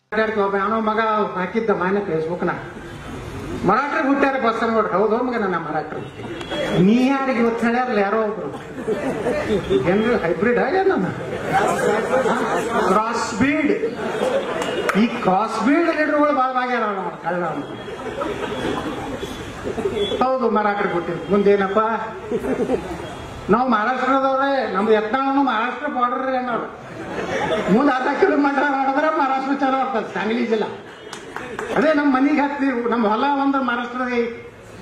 ಮಾತಾಡ್ತೀವಿ ಒಬ್ಬ ಯಾವನೋ ಮಗ ಹಾಕಿದ್ದ ಮಾನ್ಯ ಫೇಸ್ಬುಕ್ನ ಮರಾಠರು ಹುಟ್ಟ್ಯಾರ ಬಸ್ ನೋಡ್ರಿ ಹೌದು ಮಗ ನನ್ನ ಮರಾಠರು ನೀ ಯಾರಿಗೆ ಇವತ್ತು ಹೇಳ್ಯಾರಲ್ಲ ಯಾರೋ ಒಬ್ರು ಏನ್ರಿ ಹೈಬ್ರಿಡ್ ನನ್ನ ಕ್ರಾಸ್ ಬೀಡ್ ಈ ಕ್ರಾಸ್ ಬೀಡ್ ಲೀಡರ್ಗಳು ಭಾಳ ಆಗ್ಯಾರ ನಮ್ಮ ಕಳ್ಳ ಅವ್ನು. ಹೌದು ಮರಾಠರಿಗೆ ಹುಟ್ಟಿದ್ ಮುಂದೇನಪ್ಪ ನಾವು ಮಹಾರಾಷ್ಟ್ರದವ್ರೆ ನಮ್ದು ಯತ್ನಾಳನು ಮಹಾರಾಷ್ಟ್ರ ಬಾರ್ಡರ್ ಏನವ್ರು ಮುಂದೆ ಅರ್ಧ ಕಿಲೋಮೀಟರ್ ಮಾಡಿದ್ರೆ ಮಹಾರಾಷ್ಟ್ರ ಚಲೋ ಆಗ್ತದೆ ಸಾಂಗ್ಲಿ ಜಿಲ್ಲಾ ಅದೇ ನಮ್ಮ ಮನೆಗೆ ಹತ್ತೀವಿ ನಮ್ಮ ಹೊಲ ಒಂದು ಮಹಾರಾಷ್ಟ್ರದ ಐತಿ.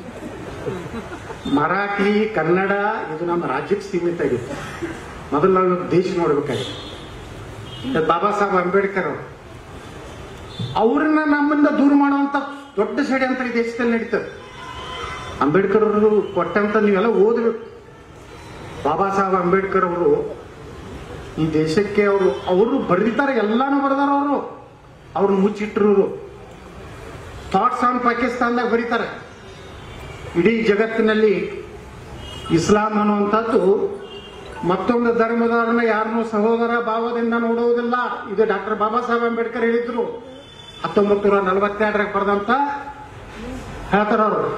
ಮರಾಠಿ ಕನ್ನಡ ಇದು ನಮ್ಮ ರಾಜ್ಯಕ್ಕೆ ಸೀಮಿತ ಆಗಿತ್ತು ಮೊದಲು ನಾವು ಇವತ್ತು ದೇಶ ನೋಡ್ಬೇಕಾಗಿತ್ತು ಬಾಬಾ ಸಾಹೇಬ್ ಅಂಬೇಡ್ಕರ್ ಅವರು ಅವ್ರನ್ನ ನಮ್ಮಿಂದ ದೂರ ಮಾಡುವಂತ ದೊಡ್ಡ ಷಡ್ಯಂತ್ರ ಈ ದೇಶದಲ್ಲಿ ನಡೀತದೆ ಅಂಬೇಡ್ಕರ್ ಅವರು ಕೊಟ್ಟಂತ ನೀವೆಲ್ಲ ಓದಬೇಕು ಬಾಬಾ ಸಾಹೇಬ್ ಅಂಬೇಡ್ಕರ್ ಅವರು ಈ ದೇಶಕ್ಕೆ ಅವರು ಅವರು ಬರೀತಾರೆ ಎಲ್ಲಾನು ಬರೆದಾರ ಅವರು ಅವ್ರನ್ನ ಮುಚ್ಚಿಟ್ರು ಥಾಟ್ಸ್ ಆನ್ ಪಾಕಿಸ್ತಾನದಾಗ ಬರೀತಾರೆ ಇಡೀ ಜಗತ್ತಿನಲ್ಲಿ ಇಸ್ಲಾಂ ಅನ್ನುವಂಥದ್ದು ಮತ್ತೊಂದು ಧರ್ಮದವರನ್ನ ಯಾರನ್ನೂ ಸಹೋದರ ಭಾವದಿಂದ ನೋಡುವುದಿಲ್ಲ ಇದು ಡಾಕ್ಟರ್ ಬಾಬಾ ಸಾಹೇಬ್ ಅಂಬೇಡ್ಕರ್ ಹೇಳಿದ್ರು ಹತ್ತೊಂಬತ್ತು ನೂರ ನಲವತ್ತೆರಡರಾಗ ಬರೆದಂತ ಹೇಳ್ತಾರ ಅವರು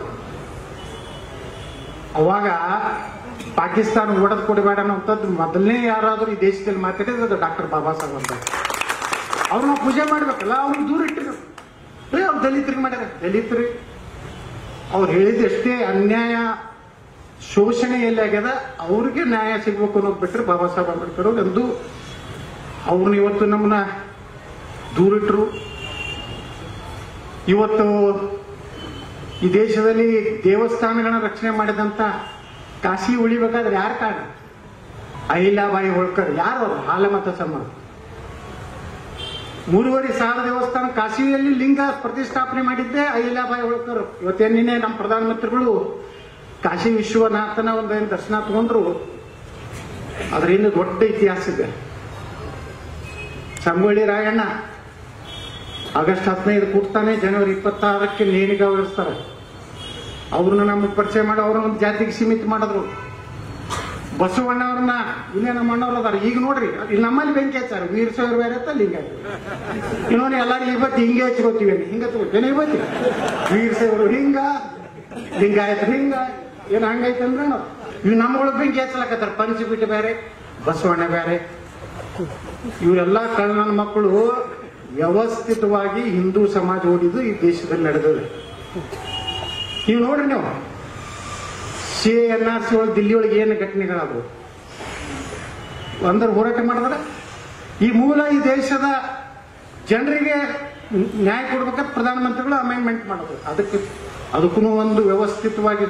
ಅವಾಗ ಪಾಕಿಸ್ತಾನ ಒಡೆದು ಕೊಡಬೇಡ ಅನ್ನೋಂಥದ್ದು ಮೊದಲನೇ ಯಾರಾದರೂ ಈ ದೇಶದಲ್ಲಿ ಮಾತಾಡಿದ್ರೆ ಅದು ಡಾಕ್ಟರ್ ಬಾಬಾ ಸಾಹೇಬ್ ಅಂಬೇಡ್ಕರ್ ಅವ್ರನ್ನ ಪೂಜೆ ಮಾಡ್ಬೇಕಲ್ಲ ಅವ್ರಿಗೆ ದೂರ ಇಟ್ಟಿರು ಏ ಅವ್ರು ದಲಿತರಿಗೆ ಮಾಡ್ಯಾರ ದಲಿತರಿಗೆ ಅವ್ರು ಹೇಳಿದಷ್ಟೇ ಅನ್ಯಾಯ ಶೋಷಣೆ ಎಲ್ಲಿ ಆಗ್ಯದ ಅವ್ರಿಗೆ ನ್ಯಾಯ ಸಿಗ್ಬೇಕು ಅನ್ನೋದು ಬಿಟ್ಟರೆ ಬಾಬಾ ಸಾಹೇಬ್ ಅಂಬೇಡ್ಕರ್ ಅವ್ರು ಎಂದು ಅವ್ರನ್ನ ಇವತ್ತು ನಮ್ಮನ್ನ ದೂರಿಟ್ರು ಇವತ್ತು ಈ ದೇಶದಲ್ಲಿ ದೇವಸ್ಥಾನಗಳನ್ನ ರಕ್ಷಣೆ ಮಾಡಿದಂತ ಕಾಶಿ ಉಳಿಬೇಕಾದ್ರೆ ಯಾರು ಕಾರಣ ಅಹಿಲಾಬಾಯಿ ಹೋಳ್ಕರ್ ಯಾರು ಅವರು ಹಾಲಮತ ಸಂಬಂಧ ಮೂರುವರೆ ಸಾವಿರ ದೇವಸ್ಥಾನ ಕಾಶಿಯಲ್ಲಿ ಲಿಂಗ ಪ್ರತಿಷ್ಠಾಪನೆ ಮಾಡಿದ್ದೆ ಅಹಿಲಾಬಾಯಿ ಹೋಳ್ಕರ್ ಇವತ್ತೇನಿನೇ ನಮ್ಮ ಪ್ರಧಾನಮಂತ್ರಿಗಳು ಕಾಶಿ ವಿಶ್ವನಾಥನ ಒಂದು ಏನ್ ದರ್ಶನ ತಗೊಂಡ್ರು ಅದ್ರ ಇನ್ನು ದೊಡ್ಡ ಇತಿಹಾಸ ಇದೆ ಸಂಗೊಳ್ಳಿ ರಾಯಣ್ಣ ಆಗಸ್ಟ್ ಹದಿನೈದು ಕೂಡ್ತಾನೆ ಜನವರಿ ಇಪ್ಪತ್ತಾರಕ್ಕೆ ನೇಣಿಗೆ ಅವರಿಸ್ತಾರೆ ಅವ್ರನ್ನ ನಮಗೆ ಪರಿಚಯ ಮಾಡಿ ಅವ್ರನ್ನ ಒಂದು ಜಾತಿಗೆ ಸೀಮಿತ ಮಾಡಿದ್ರು ಬಸವಣ್ಣ ಅವ್ರನ್ನ ಇಲ್ಲೇ ನಮ್ಮ ಅಣ್ಣವ್ರು ಅದಾರ ಈಗ ನೋಡ್ರಿ ಇಲ್ಲಿ ನಮ್ಮಲ್ಲಿ ಬೆಂಕಿ ಹಚ್ಚಾರ ವೀರ ಸೈರ್ ಬೇರೆ ಅಂತ ಲಿಂಗ ಇನ್ನೊಂದು ಎಲ್ಲಾರು ಇವತ್ತು ಹಿಂಗೆ ಹಚ್ಕೋತೀವಿ ಹಿಂಗ ತಗೋತೇನೆ ಇವತ್ತಿ ವೀರ ಸೈವರು ಹಿಂಗ ಲಿಂಗಾಯತ್ ಹಿಂಗ ಏನ್ ಹಂಗೈತೆ ಅಂದ್ರೆ ಇವ್ ನಮ್ಮಗಳು ಬೆಂಕಿ ಹಚ್ಚಲಕತ್ತಾರ ಪಂಚಪೀಠ ಬೇರೆ ಬಸವಣ್ಣ ಬೇರೆ ಇವರೆಲ್ಲ ಕಳ್ಳನ ಮಕ್ಕಳು ವ್ಯವಸ್ಥಿತವಾಗಿ ಹಿಂದೂ ಸಮಾಜ ಓಡಿದು ಈ ದೇಶದಲ್ಲಿ ನಡೆದಿದೆ ನೀವು ನೋಡ್ರಿ ನೀವು ಸಿ ಎನ್ ಆರ್ ಸಿ ಒಳಗೆ ದಿಲ್ಲಿ ಒಳಗೆ ಏನು ಘಟನೆಗಳಾದವು ಅಂದ್ರೆ ಹೋರಾಟ ಮಾಡಿದ್ರೆ ಈ ಮೂಲ ಈ ದೇಶದ ಜನರಿಗೆ ನ್ಯಾಯ ಕೊಡ್ಬೇಕಾದ್ರೆ ಪ್ರಧಾನಮಂತ್ರಿಗಳು ಅಮೆಂಡ್ಮೆಂಟ್ ಮಾಡೋದು ಅದಕ್ಕೆ ಅದಕ್ಕೂ ಒಂದು ವ್ಯವಸ್ಥಿತವಾಗಿ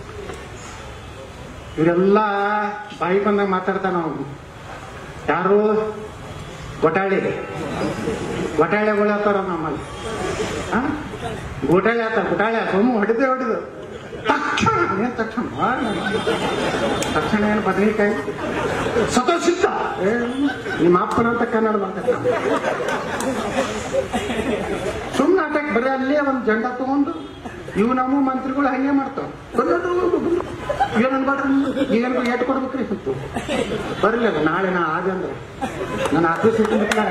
ಇವರೆಲ್ಲ ಬಾಯಿ ಬಂದಾಗ ಮಾತಾಡ್ತಾನ ಅವನು ಯಾರು ಗೊಟಾಳಿ ಗೊಟಾಳೆಗಳು ಹೇಳ್ತಾರ ನಮ್ಮಲ್ಲಿ ಆ? ಗೋಟಾಳೆ ಆತ ಗೊಟಾಳೆ ಸೊಮ್ಮು ಹೊಡೆದೇ ಹೊಡೆದು ತಕ್ಷಣ ಏನ್ ತಕ್ಷಣ ಮಾಡಿ. ತಕ್ಷಣ ಏನು ಬದನೆಕಾಯಿ ಸತೋಷಿತ ಏ, ನಿಮ್ಮ ಅಪ್ಪನಂತ ಕನ್ನಡ ಮಾತಾಡ್ತಾನೆ ಸುಮ್ಮನೆ ಆಟಕ್ಕೆ ಬರೀ ಅಲ್ಲೇ ಒಂದು ಜಂಡ ತಗೊಂಡು ಇವು ನಮ್ಮ ಮಂತ್ರಿಗಳು ಹಂಗೆ ಮಾಡ್ತಾವ ಏನು ಅನ್ಬಾಡ್ರಿ ಏನು ಏಟ್ ಕೊಡ್ಬೇಕ್ರಿ ಅಂತ ಬರಲಿಲ್ಲ ನಾಳೆ ನಾ ಆದೆ ಅಂದ್ರೆ ನನ್ನ ಆಫೀಸ್ ಇಟ್ಬಿಟ್ಟು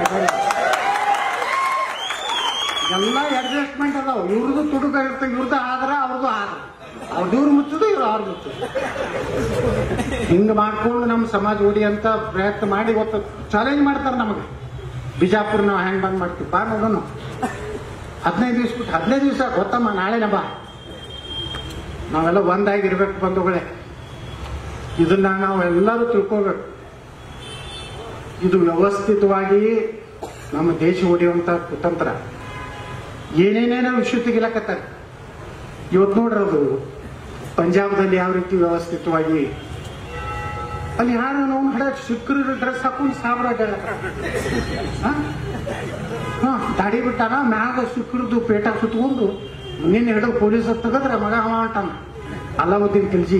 ಎಲ್ಲ ಅಡ್ಜಸ್ಟ್ಮೆಂಟ್ ಅದಾವ ಇವ್ರದ್ದು ತುಡುಕ ಇರ್ತದೆ ಇವ್ರದ್ದು ಆದ್ರ ಅವ್ರದ್ದು ಆದ್ರ ಅವ್ರದ್ದು ಇವ್ರು ಮುಚ್ಚುದು ಇವ್ರು ಅವ್ರು ಮುಚ್ಚುದು ಹಿಂಗ ಮಾಡ್ಕೊಂಡು ನಮ್ಮ ಸಮಾಜ ಅಂತ ಪ್ರಯತ್ನ ಮಾಡಿ ಇವತ್ತು ಚಾಲೆಂಜ್ ಮಾಡ್ತಾರೆ ನಮಗೆ ಬಿಜಾಪುರ ನಾವು ಹೆಂಗ್ ಬಂದ್ ಮಾಡ್ತೀವಿ ಬಾ ನೋಡೋಣ ಹದಿನೈದು ದಿವ್ಸ ಬಿಟ್ಟು ಹದಿನೈದು ದಿವಸ ಗೊತ್ತಮ್ಮ ನಾಳೆನ ಬಾ ನಾವೆಲ್ಲ ಒಂದಾಗಿರ್ಬೇಕು ಬಂಧುಗಳೇ ಇದನ್ನ ನಾವು ಎಲ್ಲರೂ ತಿಳ್ಕೋಬೇಕು ಇದು ವ್ಯವಸ್ಥಿತವಾಗಿ ನಮ್ಮ ದೇಶ ಹೊಡೆಯುವಂತ ಕುತಂತ್ರ ಏನೇನೇನೋ ವಿಷಯ ತೆಗಿಲಕತ್ತಾರೆ ಇವತ್ತು ನೋಡ್ರಿ ಅದು ಪಂಜಾಬ್ದಲ್ಲಿ ಯಾವ ರೀತಿ ವ್ಯವಸ್ಥಿತವಾಗಿ ಅಲ್ಲಿ ಯಾರು ನಾವು ಹಡ ಸಿಕ್ಕರು ಡ್ರೆಸ್ ಹಾಕೊಂಡು ಸಾಬ್ರ ಹಾ ದಾಡಿ ಬಿಟ್ಟಾನ ಮ್ಯಾಗ ಸಿಕ್ಕರದ್ದು ಪೇಟ ಸುತ್ಕೊಂಡು ನಿನ್ನೆ ಹಿಡಿದು ಪೊಲೀಸ್ ತೆಗದ್ರೆ ಮಗ ಅವ ಅಂಟಾನ ಅಲ್ಲಾವುದ್ದೀನ್ ಖಿಲ್ಜಿ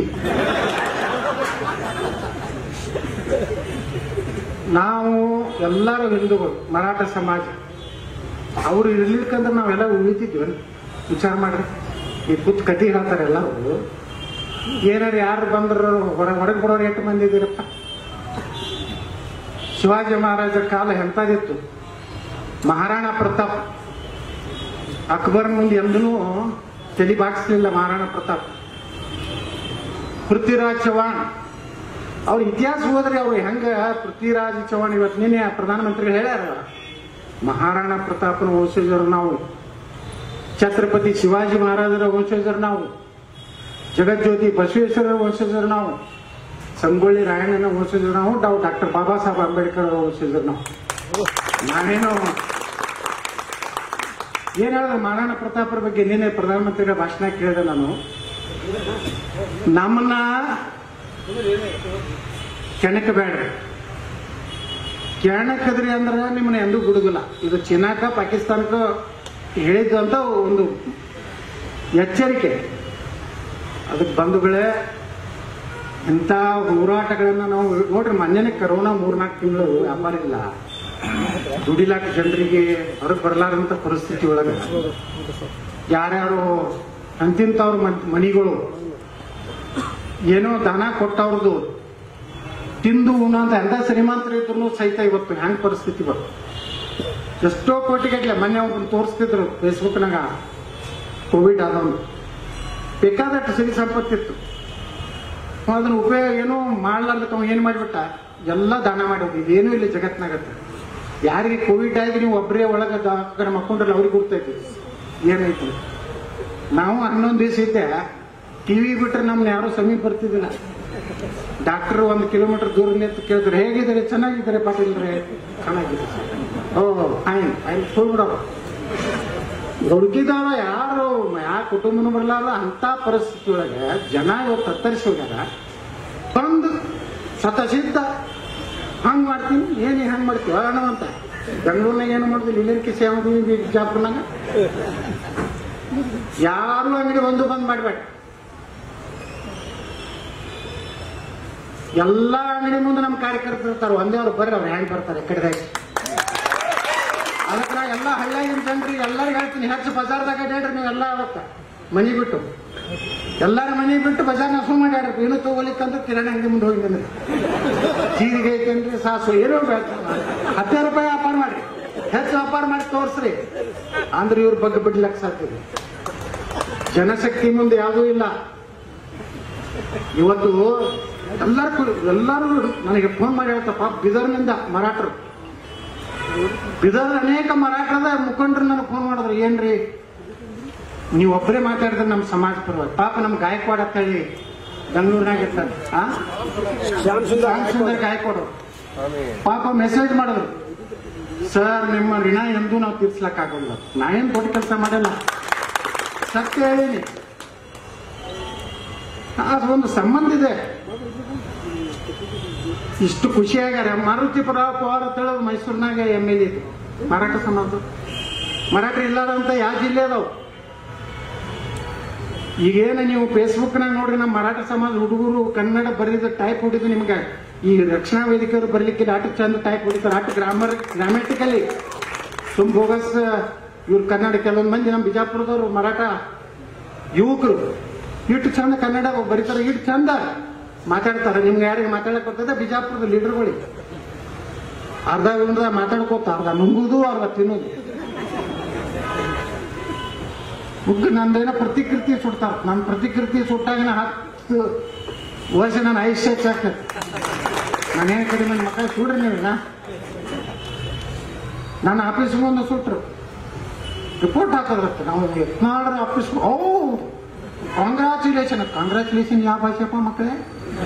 ನಾವು ಎಲ್ಲರೂ ಹಿಂದೂಗಳು ಮರಾಠ ಸಮಾಜ ಅವ್ರು ಇರ್ಲಿಕ್ಕಂದ್ರೆ ನಾವೆಲ್ಲ ಉಳಿತಿದ್ವಿ ವಿಚಾರ ಮಾಡ್ರಿ ಈ ಕೂತ್ ಕತಿ ಹೇಳ್ತಾರೆ ಎಲ್ಲರೂ ಏನಾರು ಯಾರು ಬಂದ್ರು ಹೊರಗೆ ಹೊರಗೆ ಬಿಡೋರು ಎಷ್ಟು ಮಂದಿ ಇದೀರಪ್ಪ ಶಿವಾಜಿ ಮಹಾರಾಜರ ಕಾಲ ಎಂಥದಿತ್ತು ಮಹಾರಾಣಾ ಪ್ರತಾಪ್ ಅಕ್ಬರ್ ಮುಂದೆ ಎಂದೂ ತಲೆ ಬಾಗಿಸ್ಲಿಲ್ಲ ಮಹಾರಾಣಾ ಪ್ರತಾಪ್ ಪೃಥ್ವಿರಾಜ್ ಚೌಹಾಣ್ ಅವ್ರ ಇತಿಹಾಸ ಹೋದ್ರೆ ಅವ್ರು ಹೆಂಗ ಪೃಥ್ವಿರಾಜ್ ಚೌಹಾಣ್ ಇವತ್ತು ನಿನ್ನೆ ಪ್ರಧಾನಮಂತ್ರಿಗಳು ಹೇಳ್ಯಾರ ಮಹಾರಾಣಾ ಪ್ರತಾಪನ ವಂಶಜರು ನಾವು ಛತ್ರಪತಿ ಶಿವಾಜಿ ಮಹಾರಾಜರ ವಂಶಜರು ನಾವು ಜಗಜ್ಯೋತಿ ಬಸವೇಶ್ವರರ ವಂಶಜರು ನಾವು ಸಂಗೊಳ್ಳಿ ರಾಯಣ್ಣನ ವಂಶಜರು ನಾವು ಡಾವ್ ಡಾಕ್ಟರ್ ಬಾಬಾ ಸಾಹೇಬ್ ಅಂಬೇಡ್ಕರ್ ಅವರ ವಂಶಜರು ನಾವು ನಾನೇನು ಏನ್ ಹೇಳಿದ್ರೆ ಮಹಾರಾಣಾ ಪ್ರತಾಪರ ಬಗ್ಗೆ ನಿನ್ನೆ ಪ್ರಧಾನಮಂತ್ರಿಗಳ ಭಾಷಣ ಕೇಳಿದೆ ನಾನು ನಮ್ಮನ್ನ ಕೆಣಕಬೇಡ್ರಿ ಕೆಣಕದ್ರಿ ಅಂದ್ರೆ ನಿಮ್ಮನ್ನ ಎಂದೂ ಬಿಡುದಿಲ್ಲ ಇದು ಚೀನಾಕ ಪಾಕಿಸ್ತಾನಕ್ಕ ಹೇಳಿದ್ದಂತ ಒಂದು ಎಚ್ಚರಿಕೆ ಅದಕ್ಕೆ ಬಂಧುಗಳೇ ಇಂಥ ಹೋರಾಟಗಳನ್ನ ನಾವು ನೋಡ್ರಿ ಮೊನ್ನೆನೆ ಕರೋನಾ ಮೂರ್ನಾಲ್ಕು ತಿಂಗಳು ವ್ಯಾಪಾರ ಇಲ್ಲ ದುಡಿಲಾಕ ಜನರಿಗೆ ಹೊರಗೆ ಬರಲಾರಂತ ಪರಿಸ್ಥಿತಿ ಒಳಗೆ ಯಾರ್ಯಾರು ಅಂತಿಂತವ್ರ ಮನ್- ಮನಿಗಳು ಏನೋ ದಾನ ಕೊಟ್ಟವ್ರದ್ದು ತಿಂದು ಉಣ್ಣಂತ ಎಂತ ಶ್ರೀಮಂತರು ಇದ್ರು ಸಹಿತ ಇವತ್ತು ಹ್ಯಾಂಗ್ ಪರಿಸ್ಥಿತಿ ಬರ್ತದೆ ಎಷ್ಟೋ ಕೋಟಿಗಟ್ಟಲೆ ಮೊನ್ನೆ ಒಬ್ಬರು ತೋರಿಸ್ತಿದ್ರು ಫೇಸ್ಬುಕ್ನಾಗ ಕೋವಿಡ್ ಆದವನು ಬೇಕಾದಷ್ಟು ಸಿರಿ ಸಂಪತ್ತಿತ್ತು ಅದನ್ನ ಉಪಯೋಗ ಏನೋ ಮಾಡ್ಲಾರ್ದಕ್ಕೆ ಅವ ಏನು ಮಾಡಿಬಿಟ್ಟ ಎಲ್ಲ ದಾನ ಮಾಡೋದು ಇದೇನೂ ಇಲ್ಲ ಜಗತ್ನಾಗತ್ತ ಯಾರಿಗೆ ಕೋವಿಡ್ ಆಗಿ ನೀವು ಒಬ್ಬರೇ ಒಳಗೆ ಕಡೆ ಮಕ್ಕೊಂಡ್ರಲ್ಲ ಅವ್ರಿಗೆ ಗುರ್ತೈತಿ ಏನೈತಿ ನಾವು ಹನ್ನೊಂದು ದಿವಸ ಇದ್ದೆ ಟಿವಿ ಬಿಟ್ರೆ ನಮ್ನ ಯಾರು ಸಮೀಪ ಬರ್ತಿದ್ದಿಲ್ಲ ಡಾಕ್ಟರ್ ಒಂದು ಕಿಲೋಮೀಟರ್ ದೂರ ನಿಂತು ಕೇಳಿದ್ರೆ ಹೇಗಿದ್ದಾರೆ ಚೆನ್ನಾಗಿದ್ದಾರೆ ಪಾಟೀಲ್ರೆ ಚೆನ್ನಾಗಿದೆ ಓ ಫೈನ್ ಫೈನ್ ಬಿಡೋರು ಹುಡುಕಿದವ ಯಾರು ಯಾವ ಕುಟುಂಬನೂ ಬರಲಾರ ಅಂತ ಪರಿಸ್ಥಿತಿ ಒಳಗೆ ಜನ ಇವತ್ತು ತತ್ತರಿಸಿ ಹೋಗ್ಯಾರ ಬಂದು ಸತಸಿದ್ಧ ಹಂಗ್ ಮಾಡ್ತೀನಿ ಏನು ಹಂಗ್ ಮಾಡ್ತೀವಿ ಅಣ್ಣ ಅಂತ ಬೆಂಗಳೂರಿನಾಗ ಏನು ಮಾಡಿದ್ವಿ ಇಲ್ಲಿನ ಕಿಸಿ ಯಾವ್ದು ಬಿಜಾಪುರ್ನಾಗ ಯಾರು ಅಂಗಡಿ ಒಂದು ಬಂದ್ ಮಾಡ್ಬೇಡ ಎಲ್ಲಾ ಅಂಗಡಿ ಮುಂದೆ ನಮ್ಮ ಕಾರ್ಯಕರ್ತರು ಇರ್ತಾರೆ ಒಂದೇ ಅವ್ರು ಬರ್ರಿ ಅವ್ರು ಹೆಂಗ್ ಬರ್ತಾರೆ ಕಡೆದಾಗ ಅದಕ್ಕೆ ನಾ ಎಲ್ಲ ಹಳ್ಳಿಯಾಗಿನ ಜನರಿಗೆ ಎಲ್ಲರಿಗೂ ಹೇಳ್ತೀನಿ ಹೆಚ್ಚು ಬಜಾರ್ದಾಗ ಅಡ್ಯಾಡ್ರಿ ನೀವು ಎಲ್ಲ ಅವತ್ತ ಮನಿ ಬಿಟ್ಟು ಎಲ್ಲರ ಮನಿ ಬಿಟ್ಟು ಬಜಾರ್ನ ಹಸು ಮಾಡ್ಯಾಡ್ರಿ ಏನು ತಗೋಲಿಕ್ಕಂತ ಕಿರಾಣಿ ಅಂಗಡಿ ಮುಂದೆ ಹೋಗಿ ಬಂದ್ರಿ ಜೀರಿಗೆ ಐತೇನ್ರಿ ಸಾಸು ಏನೋ ಬೇಡ ಹತ್ತಾರು ರೂಪಾಯಿ ವ್ಯಾಪಾರ ಮಾಡ್ರಿ ಹೆಚ್ಚು ವ್ಯಾಪಾರ ಮಾಡಿ ತೋರಿಸ್ರಿ ಅಂದ್ರೆ ಇವ್ರ ಬಗ್ಗೆ ಬಿಡ್ಲಕ್ಕೆ ಸಾಧ್ಯ ಇಲ್ಲ. ಜನಶಕ್ತಿ ಮುಂದೆ ಯಾವುದೂ ಇಲ್ಲ ಇವತ್ತು ಎಲ್ಲರೂ ಎಲ್ಲರೂ ನನಗೆ ಫೋನ್ ಮಾಡಿ ಹೇಳ್ತಪ್ಪ ಬಿದರ್ನಿಂದ ಮರಾಠರು ಬಿದರ್ ಅನೇಕ ಮರಾಠದ ಮುಖಂಡರು ನನಗೆ ಫೋನ್ ಮಾಡಿದ್ರು ಏನ್ರಿ ನೀವು ಒಬ್ಬರೇ ಮಾತಾಡಿದ್ರೆ ನಮ್ಮ ಸಮಾಜ ಪರವಾಗಿ ಪಾಪ ನಮ್ಮ ಗಾಯಕ್ವಾಡ ಅಂತ ಹೇಳಿ ಬೆಂಗಳೂರಿನಾಗ ಇರ್ತಾರೆ ಆ ಶ್ಯಾಮ್ ಸುಂದರ್ ಗಾಯಕ್ವಾಡ ಪಾಪ ಮೆಸೇಜ್ ಮಾಡಿದ್ರು ಸರ್ ನಿಮ್ಮ ಋಣ ಎಂದೂ ನಾವು ತೀರ್ಸ್ಲಕ್ಕಾಗಲ್ಲ ನಾ ಏನ್ ದೊಡ್ಡ ಕೆಲಸ ಮಾಡಲ್ಲ ಸತ್ಯ ಹೇಳೀನಿ ಅದೊಂದು ಸಂಬಂಧ ಇದೆ ಇಷ್ಟು ಖುಷಿಯಾಗ್ಯಾರ ಮಾರುತಿ ಪುರಾವ್ ಪವಾರ್ ಅಂತ ಹೇಳೋದು ಮೈಸೂರಿನಾಗ ಎಮ್ ಎಲ್ ಇದ್ರು ಮರಾಠ ಸಮಾಜ ಮರಾಠ ಇಲ್ಲಾರಂತ ಯಾವ ಜಿಲ್ಲೆ ಅದಾವು ಈಗೇನ ನೀವು ಫೇಸ್ಬುಕ್ನಾಗ ನೋಡ್ರಿ ನಮ್ಮ ಮರಾಠ ಸಮಾಜ ಹುಡುಗರು ಕನ್ನಡ ಬರೀದ ಟೈಪ್ ಹೊಡಿದು ನಿಮ್ಗೆ ಈ ರಕ್ಷಣಾ ವೇದಿಕೆಯವರು ಬರ್ಲಿಕ್ಕೆ ಆಟ ಚಂದ ಟೈಪ್ ಹೊಡಿತಾರೆ ಆಟ ಗ್ರಾಮರ್ ಗ್ರಾಮೆಟಿಕಲಿ ಸುಮ್ ಬೋಗಸ್ ಇವ್ರು ಕನ್ನಡ ಕೆಲವೊಂದು ಮಂದಿ ನಮ್ಮ ಬಿಜಾಪುರದವರು ಮರಾಠ ಯುವಕರು ಇಟ್ಟು ಚಂದ ಕನ್ನಡ ಬರೀತಾರೆ ಇಟ್ಟು ಚಂದ ಮಾತಾಡ್ತಾರೆ ನಿಮ್ಗೆ ಯಾರಿಗೆ ಮಾತಾಡಕ್ ಬರ್ತದೆ ಬಿಜಾಪುರದ ಲೀಡರ್ಗಳಿಗೆ ಅರ್ಧ ಉಂಡ್ರ ಮಾತಾಡ್ಕೋತ ಅರ್ಧ ನುಂಗುದು ಅರ್ಧ ತಿನ್ನೋದು ಮುಗ್ದು ನಂದೇನೋ ಪ್ರತಿಕೃತಿ ಸುಡ್ತಾರ ನನ್ನ ಪ್ರತಿಕೃತಿ ಸುಟ್ಟಾಗಿನ ಹತ್ತು ವರ್ಷ ನನ್ನ ಆಯುಷ್ಯ ಚಾಕ ನಾನೇನು ಕಡಿಮೆ ನನ್ನ ಮಕ್ಕಳು ಸುಡ್ರಿ ನೀವಿಲ್ಲ ನನ್ನ ಆಫೀಸ್ ಮುಂದೆ ಸುಟ್ರು ರಿಪೋರ್ಟ್ ಹಾಕೋದ್ರತ್ತೆ ನಾವು ಯತ್ನಾಳರ ಆಫೀಸ್ ಓ ಕಾಂಗ್ರಾಚುಲೇಷನ್ ಕಾಂಗ್ರಾಚುಲೇಷನ್ ಯಾವ ಭಾಷೆಪ್ಪ ಮಕ್ಕಳೇ